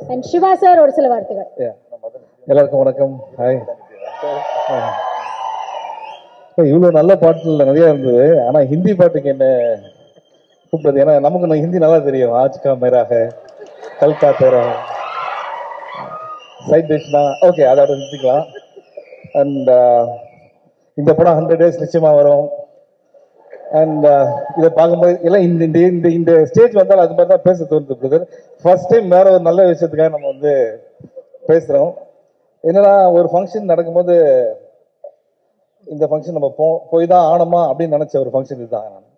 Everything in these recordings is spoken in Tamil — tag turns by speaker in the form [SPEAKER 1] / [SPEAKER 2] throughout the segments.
[SPEAKER 1] அண்ட் சிவா சார் ஒரு சில வார்த்தைகள்
[SPEAKER 2] Yeah. எல்லாருக்கும் வணக்கம் ஹாய் இவ்வளோ நல்ல பாட்டுல நிறைய இருந்தது ஆனா ஹிந்தி பாட்டுக்கு என்ன கூப்பிட்டது ஏன்னா நமக்கு நான் ஹிந்தி நல்லா தெரியும் ஆஜ்கா மேராக கல்கா தேரா சைட் டிஷ்னா ஓகே அதோட நிறுத்திக்கலாம் அண்ட் இந்த படம் ஹண்ட்ரட் டேஸ் நிச்சயமா வரும் அண்ட் இதை பார்க்கும்போது எல்லாம் இந்த இந்த இந்த இந்த ஸ்டேஜ் வந்தாலும் அது மாதிரி தான் பேச தோணுது பிரதர் ஃபர்ஸ்ட் டைம் வேற ஒரு நல்ல விஷயத்துக்காக நம்ம வந்து பேசுறோம் என்னன்னா ஒரு ஃபங்க்ஷன் நடக்கும்போது இந்த ஃபங்க்ஷன் நம்ம போ போய் தான் ஆனோமா அப்படின்னு நினைச்ச ஒரு ஃபங்க்ஷன் இதுதான் நான்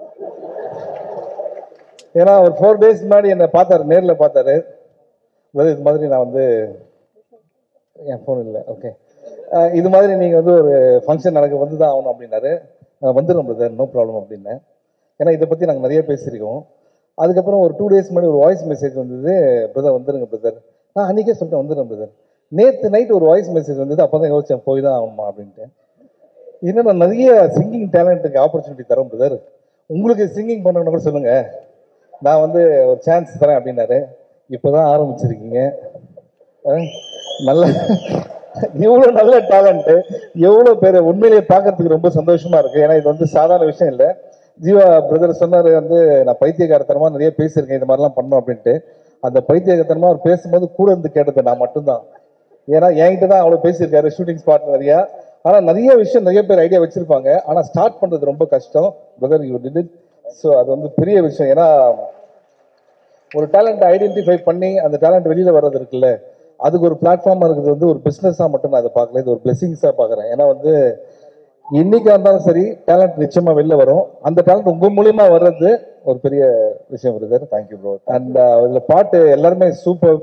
[SPEAKER 2] ஏன்னா ஒரு ஃபோர் டேஸ் முன்னாடி என்னை பார்த்தாரு நேரில் பார்த்தாரு brother, இது மாதிரி நான் வந்து என் ஃபோன் இல்லை ஓகே இது மாதிரி நீங்கள் வந்து ஒரு ஃபங்க்ஷன் நடக்க வந்து தான் ஆகணும் அப்படின்னாரு நான் வந்துடும் பிரதர் நோ ப்ராப்ளம் அப்படின்னேன் ஏன்னா இதை பற்றி நாங்கள் நிறைய பேசியிருக்கோம் அதுக்கப்புறம் ஒரு டூ டேஸ் முன்னாடி ஒரு வாய்ஸ் மெசேஜ் வந்தது பிரதர் வந்துருங்க பிரதர் நான் அன்றைக்கே சொல்லிட்டேன் வந்துடுறேன் பிரதர் நேற்று நைட் ஒரு வாய்ஸ் மெசேஜ் வந்தது அப்போ தான் யோசிச்சேன் போய் தான் ஆகணுமா அப்படின்ட்டு இன்னும் நான் நிறைய சிங்கிங் டேலண்ட்டுக்கு ஆப்பர்ச்சுனிட்டி தரோம் பிரதர் உங்களுக்கு சிங்கிங் பண்ணணும்னு கூட சொல்லுங்க நான் வந்து ஒரு சான்ஸ் தரேன் அப்படின்னாரு இப்போதான் ஆரம்பிச்சிருக்கீங்க அஹ், நல்ல இவ்வளோ நல்ல டேலண்ட் எவ்வளோ பேர் உண்மையிலேயே பார்க்கறதுக்கு ரொம்ப சந்தோஷமா இருக்கு ஏன்னா இது வந்து சாதாரண விஷயம் இல்லை ஜீவா பிரதர் சொன்னாரு வந்து நான் பைத்தியகாரத்தனமா நிறைய பேசியிருக்கேன் இது மாதிரிலாம் பண்ணோம் அப்படின்ட்டு அந்த பைத்தியகாரத்தனமா அவர் பேசும்போது கூட இருந்து கேட்டது நான் மட்டும்தான் ஏன்னா என்கிட்ட தான் அவ்வளவு பேசியிருக்காரு ஷூட்டிங் ஸ்பாட் நிறைய ஆனா நிறைய விஷயம் நிறைய பேர் ஐடியா வச்சிருப்பாங்க ஆனா ஸ்டார்ட் பண்றது ரொம்ப கஷ்டம் brother you did it so அது வந்து பெரிய விஷயம் ஏன்னா ஒரு டேலண்ட் ஐடென்டிஃபை பண்ணி அந்த டேலண்ட் வெளியில வர்றது இருக்குல்ல அதுக்கு ஒரு பிளாட்ஃபார்மா இருக்குது வந்து ஒரு பிசினஸா மட்டும் நான் அதை பார்க்கல இது ஒரு பிளெஸிங்ஸா பார்க்கறேன் ஏன்னா வந்து என்னைக்கா இருந்தாலும் சரி டேலண்ட் நிச்சயமா வெளில வரும் அந்த டேலண்ட் உங்க மூலியமா வர்றது ஒரு பெரிய விஷயம் பிரதர் தேங்க்யூ ப்ரோ அண்ட் இதுல பாட்டு எல்லாருமே சூப்பர்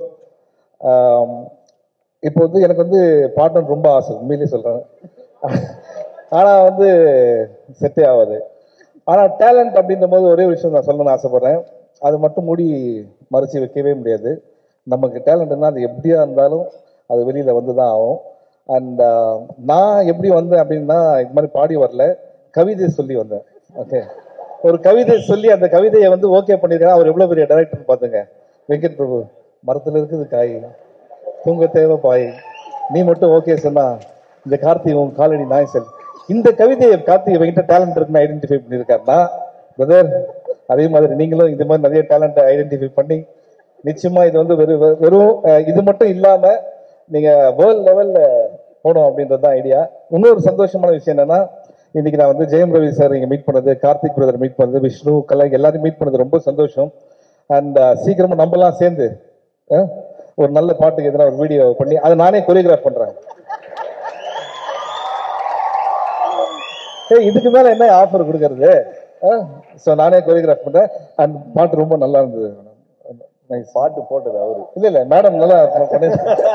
[SPEAKER 2] இப்போ வந்து எனக்கு வந்து பாடணும்னு ரொம்ப ஆசை உண்மையிலேயே சொல்றேன் ஆனா வந்து செட்டே ஆகாது ஆனா டேலண்ட் அப்படின்ற போது ஒரே விஷயம் நான் சொல்லணும்னு ஆசைப்படுறேன் அது மட்டும் மூடி மறைச்சி வைக்கவே முடியாது நமக்கு டேலண்ட்னா அது எப்படியா இருந்தாலும் அது வெளியில வந்து தான் ஆகும் அண்ட் நான் எப்படி வந்தேன் அப்படின்னா இது மாதிரி பாடி வரல கவிதை சொல்லி வந்தேன் ஓகே ஒரு கவிதை சொல்லி அந்த கவிதையை வந்து ஓகே பண்ணிருக்கேன் அவர் எவ்வளவு பெரிய டைரக்டர் பாத்துங்க வெங்கட் பிரபு மரத்துல இருக்குது காய் தூங்க தேவை பாய் நீ மட்டும் ஓகே சொன்னா இந்த கார்த்தி உன் காலடி நாய் செல் இந்த கவிதையை கார்த்தி இவங்கிட்ட டேலண்ட் இருக்குன்னு ஐடென்டிஃபை பண்ணியிருக்காருன்னா பிரதர் அதே மாதிரி நீங்களும் இந்த மாதிரி நிறைய டேலண்ட் ஐடென்டிஃபை பண்ணி நிச்சயமா இது வந்து வெறும் வெறும் அஹ், இது மட்டும் இல்லாம நீங்க வேர்ல்ட் லெவல்ல போகணும் அப்படின்றது தான் ஐடியா இன்னொரு சந்தோஷமான விஷயம் என்னன்னா இன்னைக்கு நான் வந்து ஜெயம் ரவி சார் இங்க மீட் பண்ணது கார்த்திக் பிரதர் மீட் பண்ணது விஷ்ணு கலை எல்லாரையும் மீட் பண்ணது ரொம்ப சந்தோஷம் அண்ட் சீக்கிரமா நம்மலாம் சேர்ந்து அஹ், ஒரு நல்ல பாட்டுக்கு எதிராக ஒரு வீடியோ பண்ணி அதை நானே கொரியோகிராஃப் பண்றேன் ஏய் இதுக்கு மேல என்ன ஆஃபர் கொடுக்கறது ஸோ நானே கொரியோகிராஃப் பண்றேன் அண்ட் பாட்டு ரொம்ப நல்லா இருந்தது நைஸ்
[SPEAKER 3] பாட்டு போட்டது அவரு
[SPEAKER 2] இல்ல இல்ல மேடம் நல்லா பண்ணி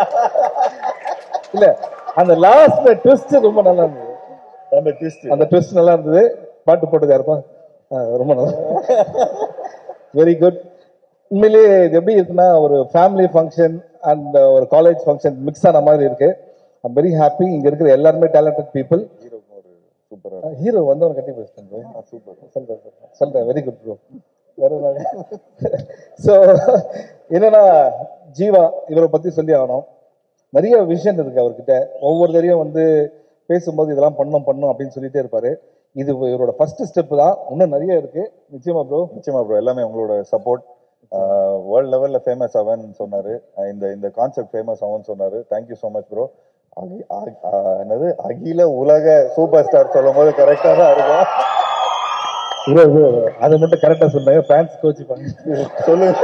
[SPEAKER 2] இல்ல அந்த லாஸ்ட்ல ட்விஸ்ட் ரொம்ப நல்லா இருந்தது
[SPEAKER 3] அந்த ட்விஸ்ட்
[SPEAKER 2] அந்த ட்விஸ்ட் நல்லா இருந்தது பாட்டு போட்டது யாருப்பா ஆ, ரொம்ப நல்லா வெரி குட் உண்மையிலேயே இது எப்படி இருக்குன்னா ஒரு ஃபேமிலி ஃபங்க்ஷன் அண்ட் ஒரு காலேஜ் ஃபங்க்ஷன் மிக்ஸ் ஆன மாதிரி இருக்கு ஐம் வெரி ஹாப்பி இங்க இருக்கிற எல்லாருமே டேலண்டட் பீப்புள்
[SPEAKER 3] ஒரு சூப்பரா
[SPEAKER 2] ஹீரோ வந்தவன் கட்டி பேசுறேன்
[SPEAKER 3] சூப்பர்
[SPEAKER 2] சொல்றேன் சொல்றேன். சொல்றேன் வெரி குட் ப்ரோ வேற ஸோ என்னன்னா ஜீவா இவரை பத்தி சொல்லி ஆகணும் நிறைய விஷன் இருக்கு அவர்கிட்ட ஒவ்வொரு தடையும் வந்து பேசும்போது இதெல்லாம் பண்ணணும் பண்ணணும் அப்படின்னு சொல்லிட்டே இருப்பாரு இது இவரோட ஃபர்ஸ்ட் ஸ்டெப் தான் இன்னும் நிறைய இருக்கு நிச்சயமா ப்ரோ
[SPEAKER 3] நிச்சயமா ப்ரோ எல்லாமே உங்களோட சப்போர்ட் வேர்ல்ட் லெவல்ல ஃபேமஸ் ஆவன் சொன்னாரு அஹ் இந்த இந்த கான்செப்ட் ஃபேமஸ் ஆவன் சொன்னாரு தேங்க்யூ ஸோ மச் ப்ரோ என்னது அகில உலக சூப்பர் ஸ்டார் சொல்லும் போது கரெக்டா தான் இருக்கும்
[SPEAKER 2] ப்ரோ ப்ரோ அதை மட்டும் கரெக்டா சொன்னாங்க ஃபேன்ஸ் கோச்சிப்பாங்க
[SPEAKER 3] சொல்லுங்க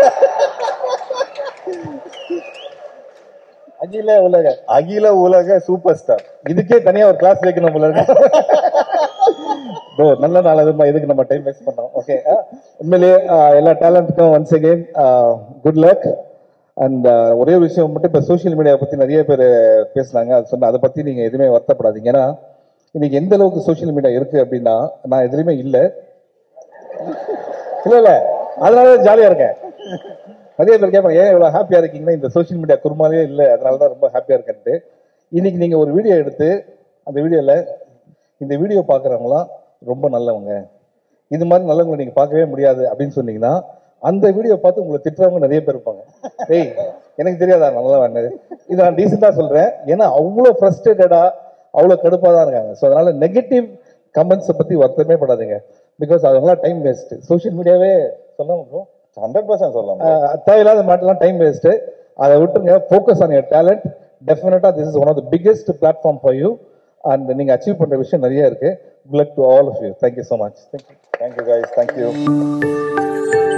[SPEAKER 2] அகில உலக
[SPEAKER 3] அகில உலக சூப்பர் ஸ்டார்
[SPEAKER 2] இதுக்கே தனியா ஒரு கிளாஸ் வைக்கணும் போல இருக்கு ப்ரோ நல்ல நாள் அதுமா இதுக்கு நம்ம டைம் வேஸ்ட் பண்ணோம் ஓகே உண்மையிலேயே ஆஹ், எல்லா டேலண்ட்டுக்கும் once again good luck and ஒரே விஷயம் மட்டும் இப்போ சோஷியல் மீடியா பத்தி நிறைய பேர் பேசுனாங்க அது சொன்ன அதை பத்தி நீங்க எதுவுமே வருத்தப்படாதீங்க ஏன்னா இன்னைக்கு எந்த அளவுக்கு சோஷியல் மீடியா இருக்கு அப்படின்னா நான் எதுலையுமே இல்லை இல்ல இல்ல அதனால ஜாலியா இருக்கேன் நிறைய பேர் கேட்பாங்க ஏன் இவ்வளவு ஹாப்பியா இருக்கீங்கன்னா இந்த சோஷியல் மீடியா குருமாலே இல்ல அதனால தான் ரொம்ப ஹாப்பியா இருக்கேன்ட்டு இன்னைக்கு நீங்க ஒரு வீடியோ எடுத்து அந்த வீடியோல இந்த வீடியோ பாக்குறவங்களாம் ரொம்ப நல்லவங்க இது மாதிரி நல்லவங்களை நீங்க பார்க்கவே முடியாது அப்படின்னு சொன்னீங்கன்னா அந்த வீடியோ பார்த்து உங்களை திட்டுறவங்க நிறைய பேர் இருப்பாங்க ஏய் எனக்கு தெரியாதா நல்லா வேணது இதை நான் டீசெண்டாக சொல்றேன் ஏன்னா அவ்வளோ ஃப்ரஸ்ட்ரேட்டடா அவ்வளோ கடுப்பாக தான் இருக்காங்க ஸோ அதனால நெகட்டிவ் கமெண்ட்ஸை பத்தி வருத்தமே படாதீங்க பிகாஸ் அதெல்லாம் டைம் வேஸ்ட் சோஷியல் மீடியாவே சொல்லாம bro.
[SPEAKER 3] ஹண்ட்ரட் பர்சன்ட் சொல்லலாம்
[SPEAKER 2] ஆஹ் தேவையில்லாத மாட்டெல்லாம் டைம் வேஸ்ட் அதை விட்டுருங்க focus on your talent definitely this is one of the biggest platform for you and நீங்க அச்சீவ் பண்ற விஷயம் நிறைய இருக்கு good luck to all of you thank you so much thank you
[SPEAKER 3] thank you guys thank you